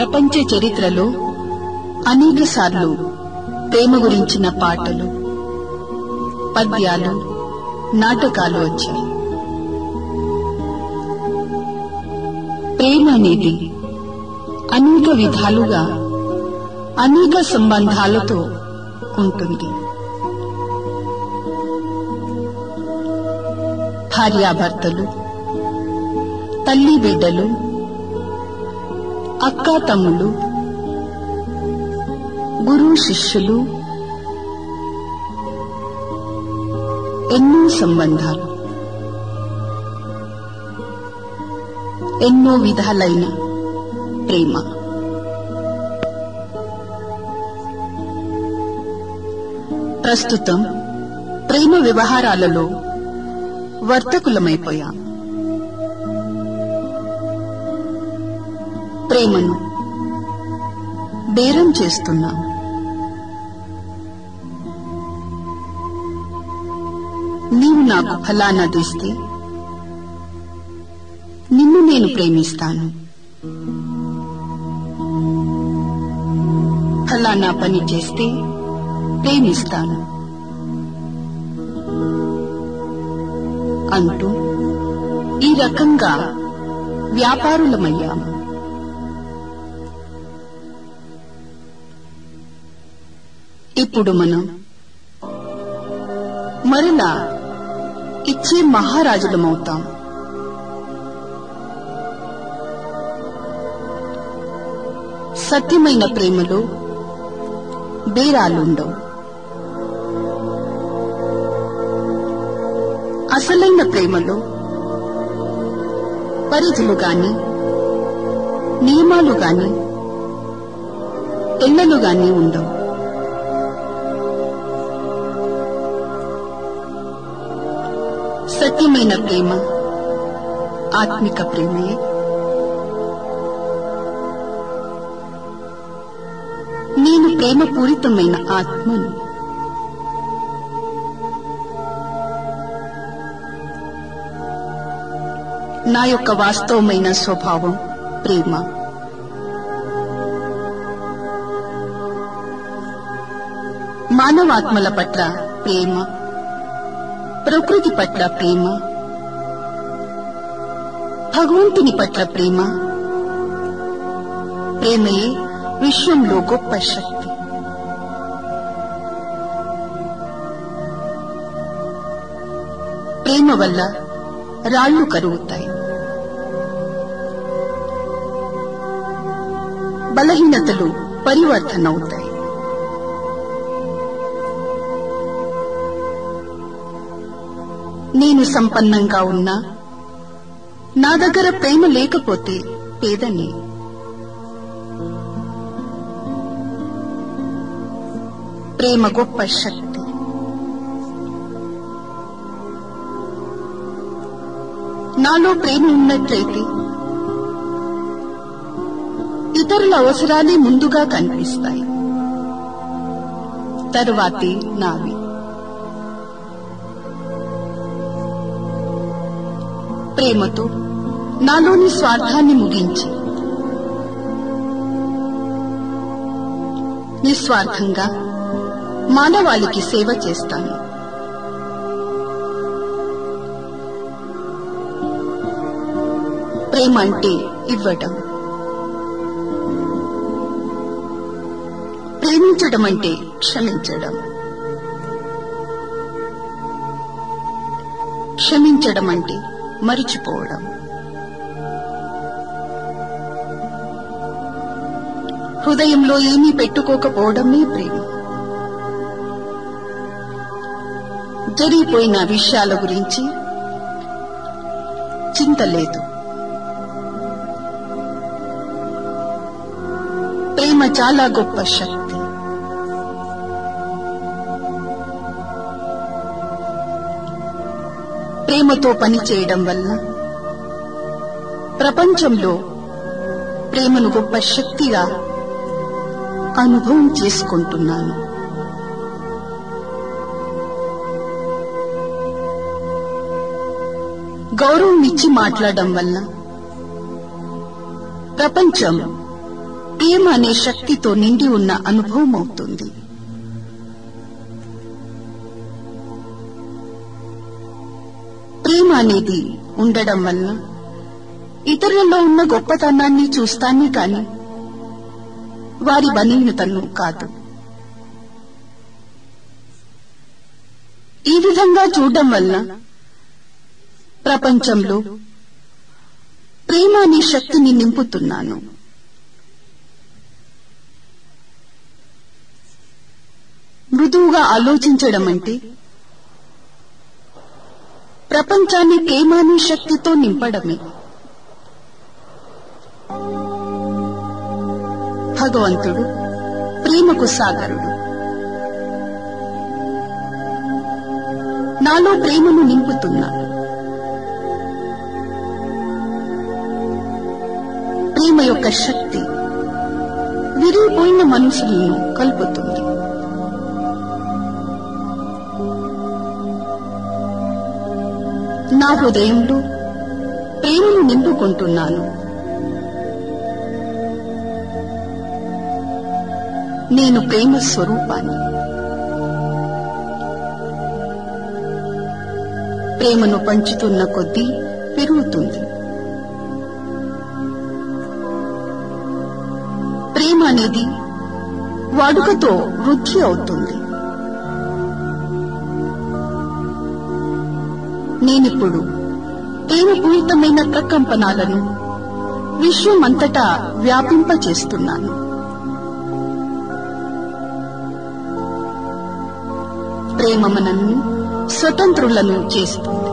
ప్రపంచ చరిత్రలో అనేక సార్లు ప్రేమ గురించిన పాటలు పద్యాలు నాటకాలు వచ్చాయి ప్రేమ అనేది అనేక విధాలుగా అనేక సంబంధాలతో ఉంటుంది భార్యాభర్తలు తల్లి బిడ్డలు అక్కా తమ్ములు గురు శిష్యులు ఎన్నో సంబంధాలు ఎన్నో విధాలైన ప్రేమ ప్రస్తుతం ప్రేమ వ్యవహారాలలో వర్తకులమైపోయాం ప్రేమను బేరం చేస్తున్నాం నీవు నాకు ఫలానాదిస్తే నిన్ను నేను ప్రేమిస్తాను ఫలానా పని చేస్తే ప్రేమిస్తాను అంటూ ఈ రకంగా వ్యాపారులమయ్యాము ఇప్పుడు మనం మరలా ఇచ్చే మహారాజులమవుతాం సత్యమైన ప్రేమలో బేరాలుండవు అసలైన ప్రేమలో పరిధులు గాని నియమాలు గాని ఎల్లలు గాని ఉండవు సత్యమైన ప్రేమ ఆత్మిక ప్రేమే నేను ప్రేమ పూరితమైన ఆత్మను నా యొక్క వాస్తవమైన స్వభావం ప్రేమ మానవాత్మల పట్ల ప్రేమ ప్రకృతి పట్ల ప్రేమ భగవంతుని పట్ల ప్రేమ ప్రేమయే విశ్వంలో గొప్ప శక్తి ప్రేమ వల్ల రాళ్లు కరుగుతాయి బలహీనతలు పరివర్తన అవుతాయి నేను సంపన్నంగా ఉన్నా నా దగ్గర ప్రేమ లేకపోతే పేదని ప్రేమ గొప్ప శక్తి నాలో ప్రేమ ఉన్నట్లయితే ఇతరుల అవసరాలే ముందుగా కనిపిస్తాయి తరువాతే నావి ప్రేమతో నాలోని స్వార్థాన్ని ముగించి నిస్వార్థంగా మానవాళికి సేవ చేస్తాను ప్రేమ అంటే ఇవ్వటం ప్రేమించడం అంటే క్షమించడం క్షమించడం అంటే మరిచిపోవడం హృదయంలో ఏమీ పెట్టుకోకపోవడమే ప్రేమ జరిగిపోయిన విషయాల గురించి చింత లేదు ప్రేమ చాలా గొప్ప శక్తి ప్రేమతో పని చేయడం వల్ల ప్రపంచంలో ప్రేమను గొప్ప శక్తిగా అనుభవం చేసుకుంటున్నాను గౌరవం ఇచ్చి మాట్లాడడం వల్ల ప్రపంచం ప్రేమ అనే శక్తితో నిండి ఉన్న అనుభవం అవుతుంది ప్రేమ అనేది ఉండడం వల్ల ఇతరులలో ఉన్న గొప్పతనాన్ని చూస్తానే కాని వారి బలహీనతను కాదు ఈ విధంగా చూడడం వల్ల ప్రపంచంలో ప్రేమ అనే శక్తిని నింపుతున్నాను మృదువుగా ఆలోచించడం అంటే ప్రపంచాన్ని ప్రేమ అనే శక్తితో నింపడమే భగవంతుడు ప్రేమకు సాగరుడు నాలో ప్రేమను నింపుతున్నాను ప్రేమ యొక్క శక్తి విరిగిపోయిన మనుషులను కలుపుతుంది నా హృదయంలో ప్రేమను నింపుకుంటున్నాను నేను ప్రేమ స్వరూపాన్ని ప్రేమను పంచుతున్న కొద్దీ పెరుగుతుంది ప్రేమ అనేది వాడుకతో వృద్ధి అవుతుంది నేనిప్పుడు ప్రేమపూరితమైన ప్రకంపనాలను విశ్వమంతటా వ్యాపింపచేస్తున్నాను ప్రేమ మనల్ని స్వతంత్రులను చేస్తుంది